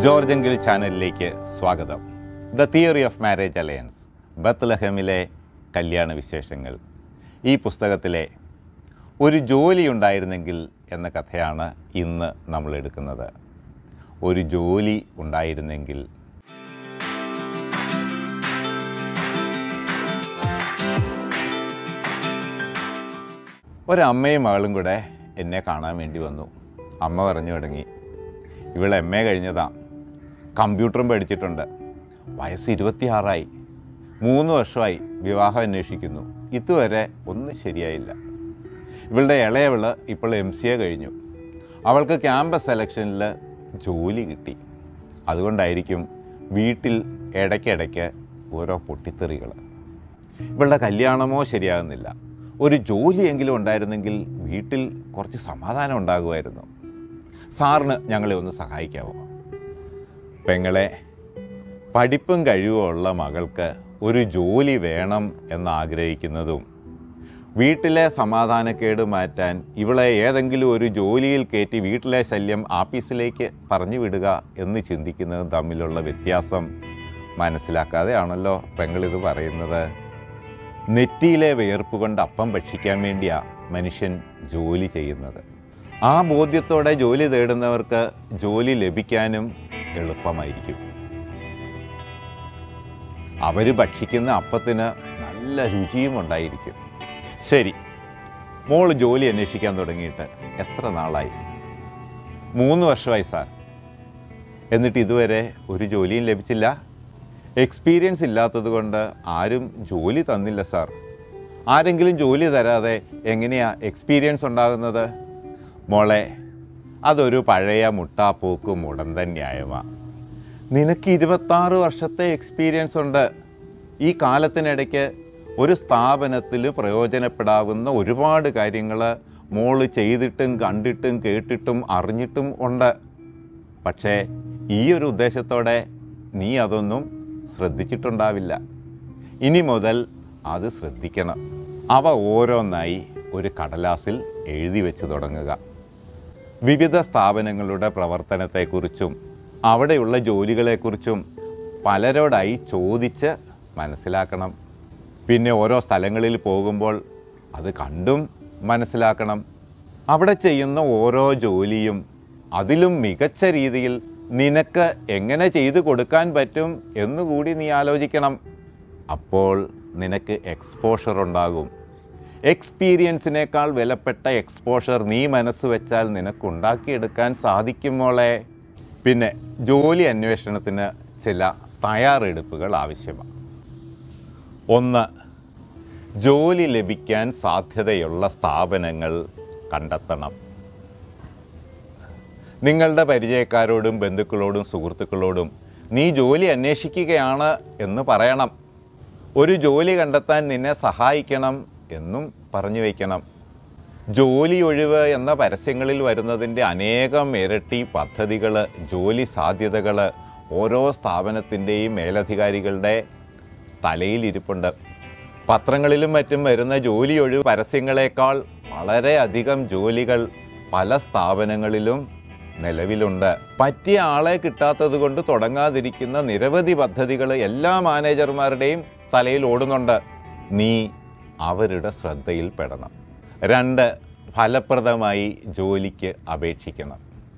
George എങ്കിൽ ചാനലിലേക്ക് സ്വാഗതം the theory of marriage alliance ബത്ലഹമിലെ കല്യാണ വിശേഷങ്ങൾ ഈ പുസ്തകത്തിലെ ഒരു ജോലി ഉണ്ടായിരുന്നെങ്കിൽ എന്ന കഥയാണ് ഇന്ന് നമ്മൾ എടുക്കുന്നത് ഒരു ജോലി ഉണ്ടായിരുന്നെങ്കിൽ ഒരമ്മയും മകളും കൂടെ എന്നെ കാണാൻ വേണ്ടി വന്നു അമ്മ പറഞ്ഞു തുടങ്ങി ഇവൾ എം എ കഴിഞ്ഞതാ കമ്പ്യൂട്ടറും പഠിച്ചിട്ടുണ്ട് വയസ്സ് ഇരുപത്തിയാറായി മൂന്ന് വർഷമായി വിവാഹം അന്വേഷിക്കുന്നു ഇതുവരെ ഒന്നും ശരിയായില്ല ഇവളുടെ ഇളയവള് ഇപ്പോൾ എം സി എ കഴിഞ്ഞു അവൾക്ക് ക്യാമ്പസ് സെലക്ഷനിൽ ജോലി കിട്ടി അതുകൊണ്ടായിരിക്കും വീട്ടിൽ ഇടയ്ക്കിടയ്ക്ക് ഓരോ പൊട്ടിത്തെറികൾ ഇവളുടെ കല്യാണമോ ശരിയാകുന്നില്ല ഒരു ജോലിയെങ്കിലും ഉണ്ടായിരുന്നെങ്കിൽ വീട്ടിൽ കുറച്ച് സമാധാനം ഉണ്ടാകുമായിരുന്നു സാറിന് ഞങ്ങളെ ഒന്ന് സഹായിക്കാവോ പെങ്ങളെ പഠിപ്പും കഴിവുമുള്ള മകൾക്ക് ഒരു ജോലി വേണം എന്നാഗ്രഹിക്കുന്നതും വീട്ടിലെ സമാധാനക്കേട് മാറ്റാൻ ഇവളെ ഏതെങ്കിലും ഒരു ജോലിയിൽ കയറ്റി വീട്ടിലെ ശല്യം ആഫീസിലേക്ക് പറഞ്ഞു വിടുക എന്ന് ചിന്തിക്കുന്നതും തമ്മിലുള്ള വ്യത്യാസം മനസ്സിലാക്കാതെയാണല്ലോ പെങ്ങളിത് പറയുന്നത് നെറ്റിയിലെ വിയർപ്പ് കൊണ്ട് അപ്പം ഭക്ഷിക്കാൻ വേണ്ടിയാ മനുഷ്യൻ ജോലി ചെയ്യുന്നത് ആ ബോധ്യത്തോടെ ജോലി തേടുന്നവർക്ക് ജോലി ലഭിക്കാനും എളുപ്പമായിരിക്കും അവർ ഭക്ഷിക്കുന്ന അപ്പത്തിന് നല്ല രുചിയും ഉണ്ടായിരിക്കും ശരി മോള് ജോലി അന്വേഷിക്കാൻ തുടങ്ങിയിട്ട് എത്ര നാളായി മൂന്ന് വർഷമായി സാർ എന്നിട്ട് ഇതുവരെ ഒരു ജോലിയും ലഭിച്ചില്ല എക്സ്പീരിയൻസ് ഇല്ലാത്തത് കൊണ്ട് ആരും ജോലി തന്നില്ല സാർ ആരെങ്കിലും ജോലി തരാതെ എങ്ങനെയാ എക്സ്പീരിയൻസ് ഉണ്ടാകുന്നത് മോളെ അതൊരു പഴയ മുട്ടാപ്പൂക്ക് മുടന്തൻ ന്യായമാണ് നിനക്ക് ഇരുപത്താറ് വർഷത്തെ എക്സ്പീരിയൻസ് ഉണ്ട് ഈ കാലത്തിനിടയ്ക്ക് ഒരു സ്ഥാപനത്തിൽ പ്രയോജനപ്പെടാവുന്ന ഒരുപാട് കാര്യങ്ങൾ മോള് ചെയ്തിട്ടും കണ്ടിട്ടും കേട്ടിട്ടും അറിഞ്ഞിട്ടും ഉണ്ട് പക്ഷേ ഈ ഒരു ഉദ്ദേശത്തോടെ നീ അതൊന്നും ശ്രദ്ധിച്ചിട്ടുണ്ടാവില്ല ഇനി മുതൽ അത് ശ്രദ്ധിക്കണം അവ ഓരോന്നായി ഒരു കടലാസിൽ എഴുതി വെച്ച് തുടങ്ങുക വിവിധ സ്ഥാപനങ്ങളുടെ പ്രവർത്തനത്തെക്കുറിച്ചും അവിടെയുള്ള ജോലികളെക്കുറിച്ചും പലരോടായി ചോദിച്ച് മനസ്സിലാക്കണം പിന്നെ ഓരോ സ്ഥലങ്ങളിൽ പോകുമ്പോൾ അത് കണ്ടും മനസ്സിലാക്കണം അവിടെ ചെയ്യുന്ന ഓരോ ജോലിയും അതിലും മികച്ച രീതിയിൽ നിനക്ക് എങ്ങനെ ചെയ്തു കൊടുക്കാൻ പറ്റും എന്നുകൂടി നീ ആലോചിക്കണം അപ്പോൾ നിനക്ക് എക്സ്പോഷർ ഉണ്ടാകും എക്സ്പീരിയൻസിനേക്കാൾ വിലപ്പെട്ട എക്സ്പോഷർ നീ മനസ്സ് വെച്ചാൽ നിനക്കുണ്ടാക്കിയെടുക്കാൻ സാധിക്കും മോളെ പിന്നെ ജോലി അന്വേഷണത്തിന് ചില തയ്യാറെടുപ്പുകൾ ആവശ്യമാണ് ഒന്ന് ജോലി ലഭിക്കാൻ സാധ്യതയുള്ള സ്ഥാപനങ്ങൾ കണ്ടെത്തണം നിങ്ങളുടെ പരിചയക്കാരോടും ബന്ധുക്കളോടും സുഹൃത്തുക്കളോടും നീ ജോലി അന്വേഷിക്കുകയാണ് എന്ന് പറയണം ഒരു ജോലി കണ്ടെത്താൻ നിന്നെ സഹായിക്കണം എന്നും പറഞ്ഞു വയ്ക്കണം ജോലി ഒഴിവ് എന്ന പരസ്യങ്ങളിൽ വരുന്നതിൻ്റെ അനേകം ഇരട്ടി പദ്ധതികൾ ജോലി സാധ്യതകൾ ഓരോ സ്ഥാപനത്തിൻ്റെയും മേലധികാരികളുടെ തലയിലിരിപ്പുണ്ട് പത്രങ്ങളിലും മറ്റും വരുന്ന ജോലി ഒഴിവ് പരസ്യങ്ങളെക്കാൾ വളരെയധികം ജോലികൾ പല സ്ഥാപനങ്ങളിലും നിലവിലുണ്ട് പറ്റിയ ആളെ കിട്ടാത്തത് കൊണ്ട് തുടങ്ങാതിരിക്കുന്ന നിരവധി പദ്ധതികൾ എല്ലാ മാനേജർമാരുടെയും തലയിൽ ഓടുന്നുണ്ട് നീ അവരുടെ ശ്രദ്ധയിൽപ്പെടണം രണ്ട് ഫലപ്രദമായി ജോലിക്ക് അപേക്ഷിക്കണം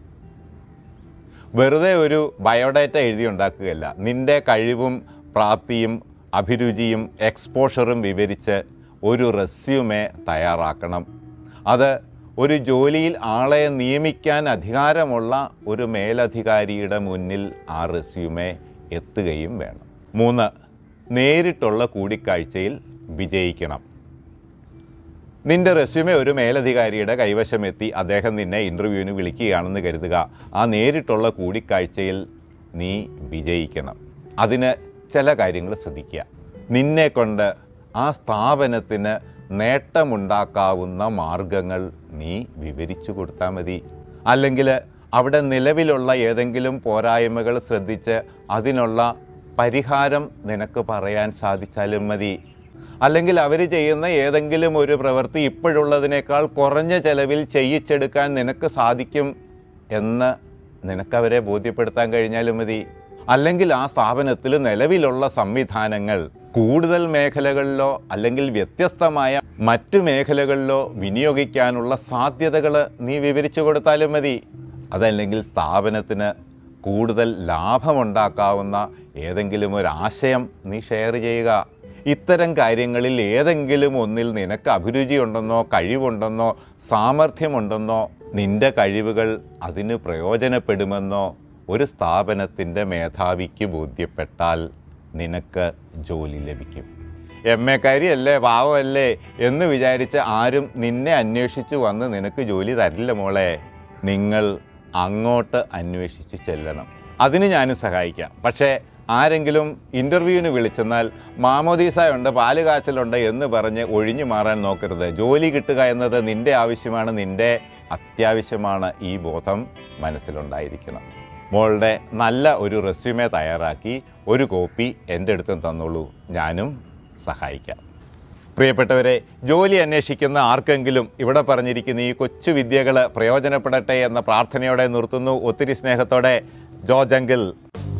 വെറുതെ ഒരു ബയോഡാറ്റ എഴുതി ഉണ്ടാക്കുകയല്ല നിന്റെ കഴിവും പ്രാപ്തിയും അഭിരുചിയും എക്സ്പോഷറും വിവരിച്ച് ഒരു റെസ്യൂമെ തയ്യാറാക്കണം അത് ഒരു ജോലിയിൽ ആളെ നിയമിക്കാൻ അധികാരമുള്ള ഒരു മേലധികാരിയുടെ മുന്നിൽ ആ റെസ്യൂമെ എത്തുകയും വേണം മൂന്ന് നേരിട്ടുള്ള കൂടിക്കാഴ്ചയിൽ വിജയിക്കണം നിന്റെ റെസ്യൂമെ ഒരു മേലധികാരിയുടെ കൈവശമെത്തി അദ്ദേഹം നിന്നെ ഇൻ്റർവ്യൂവിന് വിളിക്കുകയാണെന്ന് കരുതുക ആ നേരിട്ടുള്ള കൂടിക്കാഴ്ചയിൽ നീ വിജയിക്കണം അതിന് ചില കാര്യങ്ങൾ ശ്രദ്ധിക്കുക നിന്നെ കൊണ്ട് ആ സ്ഥാപനത്തിന് നേട്ടമുണ്ടാക്കാവുന്ന മാർഗങ്ങൾ നീ വിവരിച്ചു കൊടുത്താൽ മതി അല്ലെങ്കിൽ അവിടെ നിലവിലുള്ള ഏതെങ്കിലും പോരായ്മകൾ ശ്രദ്ധിച്ച് അതിനുള്ള പരിഹാരം നിനക്ക് പറയാൻ സാധിച്ചാലും മതി അല്ലെങ്കിൽ അവർ ചെയ്യുന്ന ഏതെങ്കിലും ഒരു പ്രവൃത്തി ഇപ്പോഴുള്ളതിനേക്കാൾ കുറഞ്ഞ ചെലവിൽ ചെയ്യിച്ചെടുക്കാൻ നിനക്ക് സാധിക്കും എന്ന് നിനക്കവരെ ബോധ്യപ്പെടുത്താൻ കഴിഞ്ഞാലും മതി അല്ലെങ്കിൽ ആ സ്ഥാപനത്തിൽ നിലവിലുള്ള സംവിധാനങ്ങൾ കൂടുതൽ മേഖലകളിലോ അല്ലെങ്കിൽ വ്യത്യസ്തമായ മറ്റു മേഖലകളിലോ വിനിയോഗിക്കാനുള്ള സാധ്യതകൾ നീ വിവരിച്ചു കൊടുത്താലും മതി അതല്ലെങ്കിൽ സ്ഥാപനത്തിന് കൂടുതൽ ലാഭമുണ്ടാക്കാവുന്ന ഏതെങ്കിലും ഒരു ആശയം നീ ഷെയർ ചെയ്യുക ഇത്തരം കാര്യങ്ങളിൽ ഏതെങ്കിലും ഒന്നിൽ നിനക്ക് അഭിരുചിയുണ്ടെന്നോ കഴിവുണ്ടെന്നോ സാമർഥ്യമുണ്ടെന്നോ നിന്റെ കഴിവുകൾ അതിന് പ്രയോജനപ്പെടുമെന്നോ ഒരു സ്ഥാപനത്തിൻ്റെ മേധാവിക്ക് ബോധ്യപ്പെട്ടാൽ നിനക്ക് ജോലി ലഭിക്കും എം എക്കാരിയല്ലേ പാവമല്ലേ എന്ന് വിചാരിച്ച് ആരും നിന്നെ അന്വേഷിച്ച് വന്ന് നിനക്ക് ജോലി തരില്ല മോളെ നിങ്ങൾ അങ്ങോട്ട് അന്വേഷിച്ച് ചെല്ലണം അതിന് ഞാനും സഹായിക്കാം പക്ഷേ ആരെങ്കിലും ഇൻ്റർവ്യൂവിന് വിളിച്ചെന്നാൽ മാമോദീസയുണ്ട് പാല് കാച്ചലുണ്ട് എന്ന് പറഞ്ഞ് ഒഴിഞ്ഞു മാറാൻ നോക്കരുത് ജോലി കിട്ടുക എന്നത് നിൻ്റെ ആവശ്യമാണ് നിൻ്റെ അത്യാവശ്യമാണ് ഈ ബോധം മനസ്സിലുണ്ടായിരിക്കണം മോളുടെ നല്ല ഒരു റെസ്യൂമെ തയ്യാറാക്കി ഒരു കോപ്പി എൻ്റെ അടുത്തും തന്നോളൂ ഞാനും സഹായിക്കാം പ്രിയപ്പെട്ടവരെ ജോലി അന്വേഷിക്കുന്ന ആർക്കെങ്കിലും ഇവിടെ പറഞ്ഞിരിക്കുന്ന ഈ കൊച്ചു വിദ്യകൾ പ്രയോജനപ്പെടട്ടെ എന്ന പ്രാർത്ഥനയോടെ നിർത്തുന്നു ഒത്തിരി സ്നേഹത്തോടെ ജോജങ്കിൾ